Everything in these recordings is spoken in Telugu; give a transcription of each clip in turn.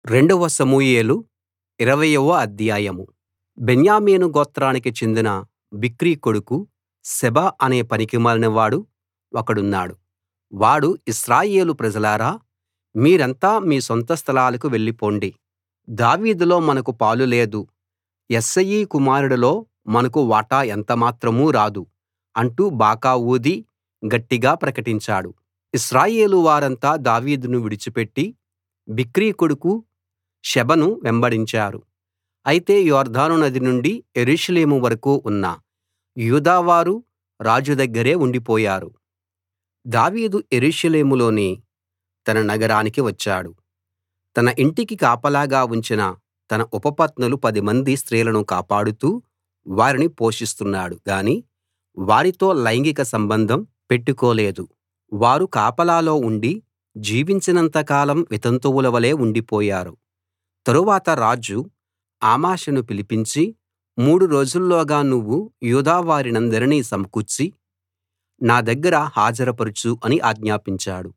రెండవ సమూయేలు ఇరవయవ అధ్యాయం బెన్యామీను గోత్రానికి చెందిన బిక్రీ కొడుకు షెబ అనే పనికిమాలినవాడు ఒకడున్నాడు వాడు ఇశ్రాయేలు ప్రజలారా మీరంతా మీ సొంత స్థలాలకు వెళ్ళిపొండి దావీదులో మనకు పాలు లేదు యెష్షయి కుమారుడిలో మనకు వాటా ఎంతమాత్రం రాదు అంటూ బాకా ఊది గట్టిగా ప్రకటించాడు ఇశ్రాయేలు వారంతా దావీదును విడిచిపెట్టి బిక్రీ కొడుకు షెబను వెంబడించారు అయితే యొర్దాను నది నుండి యెరూషలేము వరకూ ఉన్న యూదావారు రాజు దగ్గరే ఉండిపోయారు దావీదు యెరూషలేములోని తన నగరానికి వచ్చాడు తన ఇంటికి కాపలాగా ఉంచిన తన ఉపపత్నులు పదిమంది స్త్రీలను కాపాడుతూ వారిని పోషిస్తున్నాడు గాని వారితో లైంగిక సంబంధం పెట్టుకోలేదు వారు కాపలాలో ఉండి జీవించినంత కాలం వితంతువుల వలే ఉండిపోయారు తరువాత రాజు అమాషాను పిలిపించి మూడు రోజుల్లోగా నువ్వు యూదావారినందరినీ సమకూర్చి నా దగ్గర హాజరుపరచు అని ఆజ్ఞాపించాడు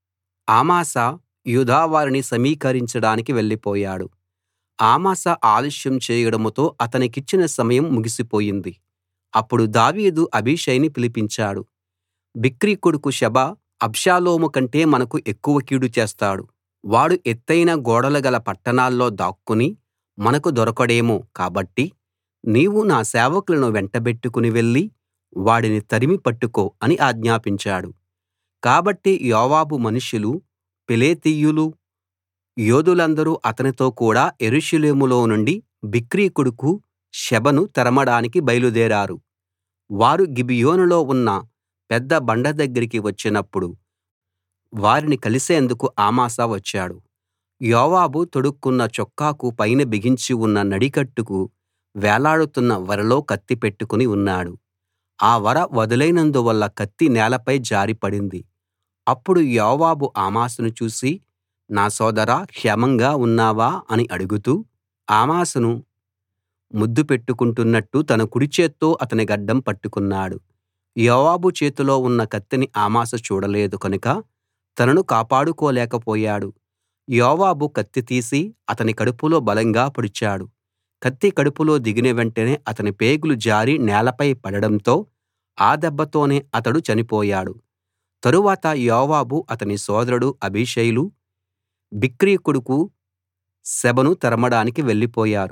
అమాశా యూదావారిని సమీకరించడానికి వెళ్ళిపోయాడు అమాశా ఆలస్యం చేయడంతో అతనికిచ్చిన సమయం ముగిసిపోయింది అప్పుడు దావీదు అబీషైని పిలిపించాడు బిక్రీ కొడుకు షెబ అబ్షాలోము కంటే మనకు ఎక్కువ కీడు చేస్తాడు వాడు ఎత్తయిన గోడలు గల పట్టణాల్లో దాక్కుని మనకు దొరకడేమో కాబట్టి నీవు నా సేవకులను వెంటబెట్టుకుని వెళ్లి వాడిని తరిమి పట్టుకో అని ఆజ్ఞాపించాడు కాబట్టి యోవాబు మనుషులు పెలేతీయులు యోధులందరూ అతనితో కూడా యెరూషలేములో నుండి బిక్రీ కొడుకు షెబను తరమడానికి బయలుదేరారు వారు గిబియోనులో ఉన్న పెద్ద బండ దగ్గరికి వచ్చినప్పుడు వారిని కలిసేందుకు అమాశా వచ్చాడు యోవాబు తొడుక్కున్న చొక్కాకు పైన బిగించి ఉన్న నడికట్టుకు వేలాడుతున్న వరలో కత్తి పెట్టుకుని ఉన్నాడు ఆ వర వదులైనందువల్ల కత్తి నేలపై జారి పడింది అప్పుడు యోవాబు అమాసాను చూసి నా సోదరా క్షేమంగా ఉన్నావా అని అడుగుతూ అమాసాను ముద్దు పెట్టుకుంటున్నట్టు తన కుడి చేత్తో అతని గడ్డం పట్టుకున్నాడు యోవాబు చేతిలో ఉన్న కత్తిని అమాసా చూడలేదు కనుక తనను కాపాడుకోలేకపోయాడు యోవాబు కత్తి తీసి అతని కడుపులో బలంగా పొడిచాడు కత్తి కడుపులో దిగిన వెంటనే అతని పేగులు జారి నేలపై పడడంతో ఆ దెబ్బతోనే అతడు చనిపోయాడు తరువాత యోవాబు అతని సోదరుడు అబీషైలు బిక్రీ కొడుకు షెబను తరమడానికి వెళ్ళిపోయారు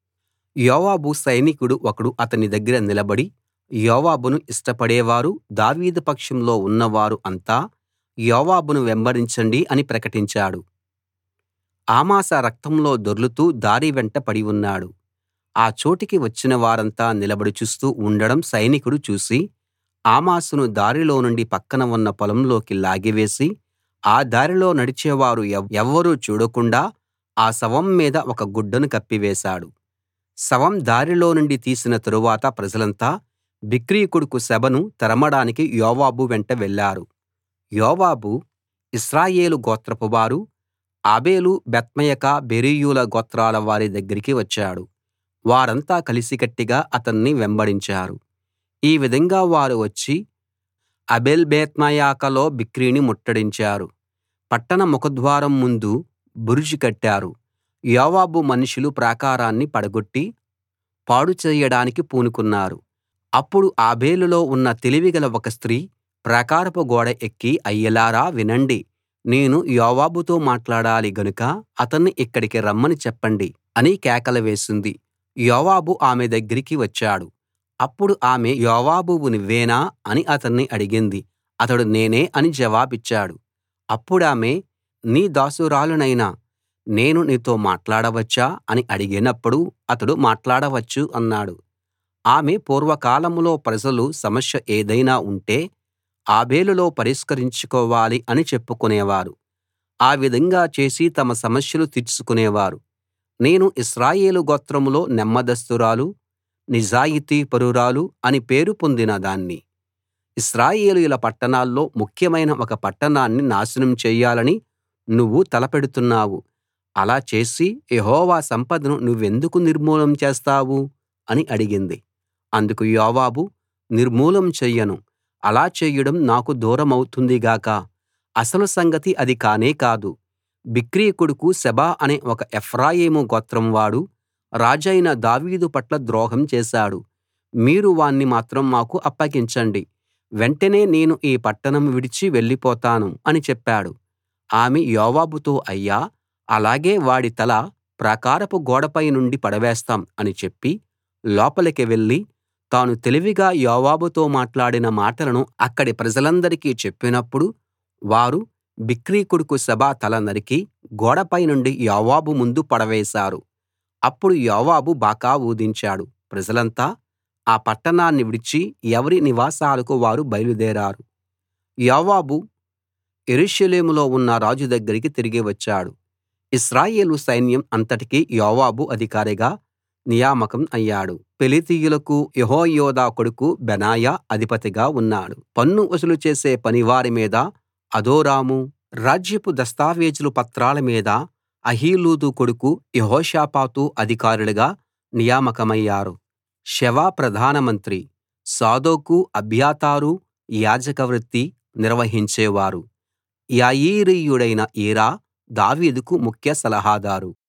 యోవాబు సైనికుడు ఒకడు అతని దగ్గర నిలబడి యోవాబును ఇష్టపడేవారు దావీదు పక్షంలో ఉన్నవారు అంతా యోవాబును వెంబడించండి అని ప్రకటించాడు అమాశా రక్తంలో దొర్లుతూ దారి వెంట పడి ఉన్నాడు ఆ చోటికి వచ్చిన వారంతా నిలబడి చూస్తూ ఉండడం సైనికుడు చూసి అమాసాను దారిలో నుండి పక్కన ఉన్న పొలంలోకి లాగివేసి ఆ దారిలో నడిచేవారు ఎవ్వరూ చూడకుండా ఆ శవం మీద ఒక గుడ్డను కప్పివేశాడు శవం దారిలో నుండి తీసిన తరువాత ప్రజలంతా బిక్రీ కొడుకు షెబను తరమడానికి యోవాబు వెంట వెళ్లారు యోవాబు ఇశ్రాయేలు గోత్రపు వారు ఆబేలు బెత్మయకా బెరీయుల గోత్రాల వారి దగ్గరికి వచ్చాడు వారంతా కలిసికట్టుగా అతన్ని వెంబడించారు ఈ విధంగా వారు వచ్చి ఆబేల్బేత్మయాకాలో బిక్రీని ముట్టడించారు పట్టణ ముఖద్వారం ముందు బురుజు కట్టారు యోవాబు మనుషులు ప్రాకారాన్ని పడగొట్టి పాడు చేయడానికి పూనుకున్నారు అప్పుడు ఆబేలులో ఉన్న తెలివిగల ఒక స్త్రీ ప్రాకారపు గోడ ఎక్కి అయ్యలారా వినండి నేను యోవాబుతో మాట్లాడాలి గనుక అతన్ని ఇక్కడికి రమ్మని చెప్పండి అని కేకలు వేసింది యోవాబు ఆమె దగ్గరికి వచ్చాడు అప్పుడు ఆమె యోవాబువు నువ్వేనా అని అతన్ని అడిగింది అతడు నేనే అని జవాబిచ్చాడు అప్పుడామె నీ దాసురాలినైన నేను నీతో మాట్లాడవచ్చా అని అడిగినప్పుడు అతడు మాట్లాడవచ్చు అన్నాడు ఆమె పూర్వకాలంలో ప్రజలు సమస్య ఏదైనా ఉంటే ఆబేలులో పరిష్కరించుకోవాలి అని చెప్పుకునేవారు ఆ విధంగా చేసి తమ సమస్యలు తీర్చుకునేవారు నేను ఇశ్రాయేలు గోత్రంలో నెమ్మదస్తురాలు నిజాయితీపరురాలు అని పేరు పొందిన దాన్ని ఇశ్రాయేలీయుల పట్టణాల్లో ముఖ్యమైన ఒక పట్టణాన్ని నాశనం చెయ్యాలని నువ్వు తలపెడుతున్నావు అలా చేసి యెహోవా సంపదను నువ్వెందుకు నిర్మూలం చేస్తావు అని అడిగింది అందుకు యోవాబు నిర్మూలం చెయ్యను అలా చేయడం నాకు దూరమవుతుంది గాక అసలు సంగతి అది కానే కాదు బిక్రీ కొడుకు సెబా అనే ఒక ఎఫ్రాయిము గోత్రం వాడు రాజైన దావీదు పట్ల ద్రోహం చేశాడు మీరు వాణ్ణి మాత్రం మాకు అప్పగించండి వెంటనే నేను ఈ పట్టణం విడిచి వెళ్ళిపోతాను అని చెప్పాడు ఆమె యోవాబుతో అయ్యా అలాగే వాడి తల ప్రాకారపు గోడపై నుండి పడవేస్తాం అని చెప్పి లోపలికి వెళ్లి తాను తెలివిగా యోవాబుతో మాట్లాడిన మాటలను అక్కడి ప్రజలందరికీ చెప్పినప్పుడు వారు బిక్రీ కొడుకు సెబా తల నరికి గోడపై నుండి యోవాబు ముందు పడవేశారు అప్పుడు యోవాబు బాకా ఊదించాడు ప్రజలంతా ఆ పట్టణాన్ని విడిచి ఎవరి నివాసాలకు వారు బయలుదేరారు యోవాబు యెరూషలేములో ఉన్న రాజు దగ్గరికి తిరిగి వచ్చాడు ఇశ్రాయేలు సైన్యం అంతటికీ యోవాబు అధికారిగా నియామకం అయ్యాడు పెలేతీయులకు యెహోయాదా కొడుకు బెనాయా అధిపతిగా ఉన్నాడు పన్ను వసూలు చేసే పనివారి మీద అదోరాము రాజ్యపు దస్తావేజుల పత్రాల మీద అహీలూదు కొడుకు యెహోషాపాతు అధికారులుగా నియామకమయ్యారు షెవ ప్రధానమంత్రి సాదోకు అబ్యాతారు యాజక వృత్తి నిర్వహించేవారు యాయీరీయుడైన ఈరా దావీదుకు ముఖ్య సలహాదారు